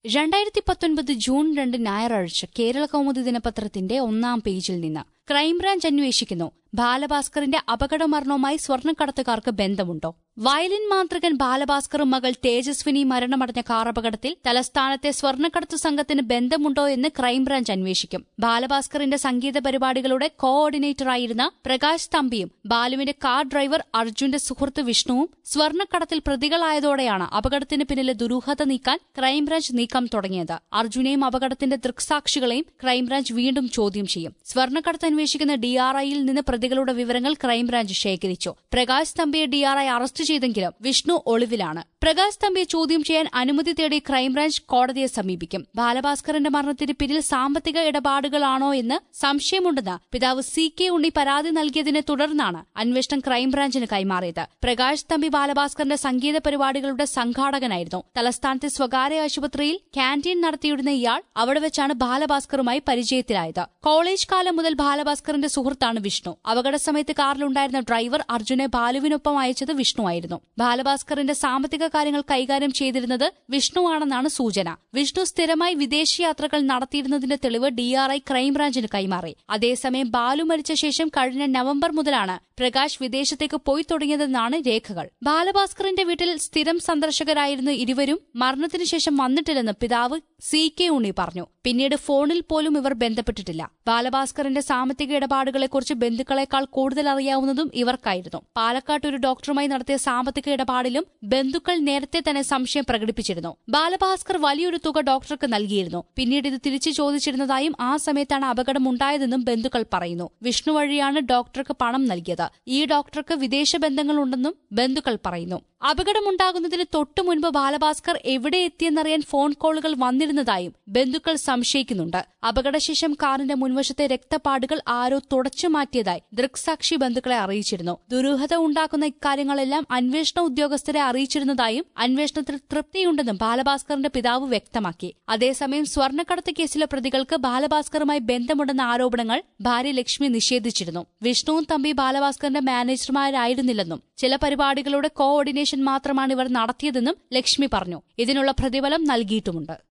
രണ്ടായിരത്തി പത്തൊൻപത് ജൂൺ രണ്ട് ഞായറാഴ്ച കേരള കൗമുദി ദിനപത്രത്തിന്റെ ഒന്നാം പേജിൽ നിന്ന് ക്രൈംബ്രാഞ്ച് അന്വേഷിക്കുന്നു ബാലഭാസ്കറിന്റെ അപകടമരണവുമായി സ്വർണ്ണക്കടത്തുകാർക്ക് ബന്ധമുണ്ടോ വയലിൻ മാന്ത്രികൻ ബാലഭാസ്കറും മകൾ തേജസ്വിനി മരണമടഞ്ഞ കാർ അപകടത്തിൽ തലസ്ഥാനത്തെ സ്വർണ്ണക്കടത്തു സംഘത്തിന് ബന്ധമുണ്ടോ എന്ന് ക്രൈംബ്രാഞ്ച് അന്വേഷിക്കും ബാലഭാസ്കറിന്റെ സംഗീത പരിപാടികളുടെ കോഓർഡിനേറ്ററായിരുന്ന പ്രകാശ് തമ്പിയും ബാലുവിന്റെ കാർ ഡ്രൈവർ അർജുന്റെ സുഹൃത്ത് വിഷ്ണുവും സ്വർണ്ണക്കടത്തിൽ പ്രതികളായതോടെയാണ് അപകടത്തിന് പിന്നിലെ ദുരൂഹത നീക്കാൻ ക്രൈംബ്രാഞ്ച് നീക്കം തുടങ്ങിയത് അർജുനെയും അപകടത്തിന്റെ ദൃക്സാക്ഷികളെയും ക്രൈംബ്രാഞ്ച് വീണ്ടും ചോദ്യം ചെയ്യും സ്വർണ്ണക്കടത്ത് അന്വേഷിക്കുന്ന ഡിആർഐയിൽ നിന്ന് പ്രതികളുടെ വിവരങ്ങൾ ക്രൈംബ്രാഞ്ച് ശേഖരിച്ചു പ്രകാശ് തമ്പിയെ ഡിആർഐ അറസ്റ്റ് ചെയ്തെങ്കിലും വിഷ്ണു ഒളിവിലാണ് പ്രകാശ് തമ്പിയെ ചോദ്യം ചെയ്യാൻ അനുമതി തേടി ക്രൈംബ്രാഞ്ച് കോടതിയെ സമീപിക്കും ബാലഭാസ്കറിന്റെ മരണത്തിന് പിന്നിൽ സാമ്പത്തിക ഇടപാടുകളാണോ എന്ന് സംശയമുണ്ടെന്ന് പിതാവ് സി കെ ഉണ്ണി പരാതി നൽകിയതിനെ തുടർന്നാണ് അന്വേഷണം ക്രൈംബ്രാഞ്ചിന് കൈമാറിയത് പ്രകാശ് തമ്പി ബാലഭാസ്കറിന്റെ സംഗീത പരിപാടികളുടെ സംഘാടകനായിരുന്നു തലസ്ഥാനത്തെ സ്വകാര്യ ആശുപത്രിയിൽ ക്യാന്റീൻ നടത്തിയിരുന്ന ഇയാൾ അവിടെ വെച്ചാണ് ബാലഭാസ്കറുമായി പരിചയത്തിലായത് കോളേജ് കാലം മുതൽ ബാലഭാസ്കറിന്റെ സുഹൃത്താണ് വിഷ്ണു അപകട സമയത്ത് കാറിലുണ്ടായിരുന്ന ഡ്രൈവർ അർജുനെ ബാലുവിനൊപ്പം അയച്ചത് വിഷ്ണുവായിരുന്നു ബാലഭാസ്കറിന്റെ സാമ്പത്തിക കാര്യങ്ങൾ കൈകാര്യം ചെയ്തിരുന്നത് വിഷ്ണുവാണെന്നാണ് സൂചന വിഷ്ണു സ്ഥിരമായി വിദേശയാത്രകൾ നടത്തിയിരുന്നതിന്റെ തെളിവ് ഡിആർഐ ക്രൈംബ്രാഞ്ചിന് കൈമാറി അതേസമയം ബാലു മരിച്ച ശേഷം കഴിഞ്ഞ നവംബർ മുതലാണ് പ്രകാശ് വിദേശത്തേക്ക് പോയി തുടങ്ങിയതെന്നാണ് രേഖകൾ ബാലഭാസ്കറിന്റെ വീട്ടിൽ സ്ഥിരം സന്ദർശകരായിരുന്ന ഇരുവരും മരണത്തിനു ശേഷം വന്നിട്ടില്ലെന്ന് പിതാവ് സി കെ ഉണ്ണി പറഞ്ഞു പിന്നീട് ഫോണിൽ പോലും ഇവർ ബന്ധപ്പെട്ടിട്ടില്ല ബാലഭാസ്കറിന്റെ സാമ്പത്തിക ഇടപാടുകളെക്കുറിച്ച് ബന്ധുക്കളെക്കാൾ കൂടുതൽ അറിയാവുന്നതും ഇവർക്കായിരുന്നു പാലക്കാട്ട് ഒരു ഡോക്ടറുമായി നടത്തിയ സാമ്പത്തിക ഇടപാടിലും ബന്ധുക്കൾ നേരത്തെ തന്നെ സംശയം പ്രകടിപ്പിച്ചിരുന്നു ബാലഭാസ്കർ വലിയൊരു തുക ഡോക്ടർക്ക് നൽകിയിരുന്നു പിന്നീട് ഇത് തിരിച്ചു ചോദിച്ചിരുന്നതായും ആ സമയത്താണ് അപകടമുണ്ടായതെന്നും ബന്ധുക്കൾ പറയുന്നു വിഷ്ണു വഴിയാണ് ഡോക്ടർക്ക് പണം നൽകിയത് ഈ ഡോക്ടർക്ക് വിദേശ ബന്ധങ്ങളുണ്ടെന്നും ബന്ധുക്കൾ പറയുന്നു അപകടമുണ്ടാകുന്നതിന് തൊട്ടു മുൻപ് ബാലഭാസ്കർ എവിടെ എത്തിയെന്നറിയാൻ ഫോൺ കോളുകൾ വന്നിരുന്നതായും ബന്ധുക്കൾ സംശയിക്കുന്നുണ്ട് അപകടശേഷം കാറിന്റെ മുൻവശത്തെ രക്തപ്പാടുകൾ ആരോ തുടച്ചു മാറ്റിയതായി ദൃക്സാക്ഷി ബന്ധുക്കളെ അറിയിച്ചിരുന്നു ദുരൂഹത ഉണ്ടാക്കുന്ന ഇക്കാര്യങ്ങളെല്ലാം അന്വേഷണ ഉദ്യോഗസ്ഥരെ അറിയിച്ചിരുന്നതായും അന്വേഷണത്തിൽ തൃപ്തിയുണ്ടെന്നും ബാലഭാസ്കറിന്റെ പിതാവ് വ്യക്തമാക്കി അതേസമയം സ്വർണ്ണക്കടത്ത് കേസിലെ പ്രതികൾക്ക് ബാലഭാസ്കറുമായി ബന്ധമുണ്ടെന്ന ആരോപണങ്ങൾ ഭാര്യ ലക്ഷ്മി നിഷേധിച്ചിരുന്നു വിഷ്ണുവും തമ്പി ബാലഭാസ്കറിന്റെ മാനേജർമാരായിരുന്നില്ലെന്നും ചില പരിപാടികളുടെ കോഓർഡിനേഷൻ മാത്രമാണ് ഇവർ നടത്തിയതെന്നും ലക്ഷ്മി പറഞ്ഞു ഇതിനുള്ള പ്രതിഫലം നൽകിയിട്ടുമുണ്ട്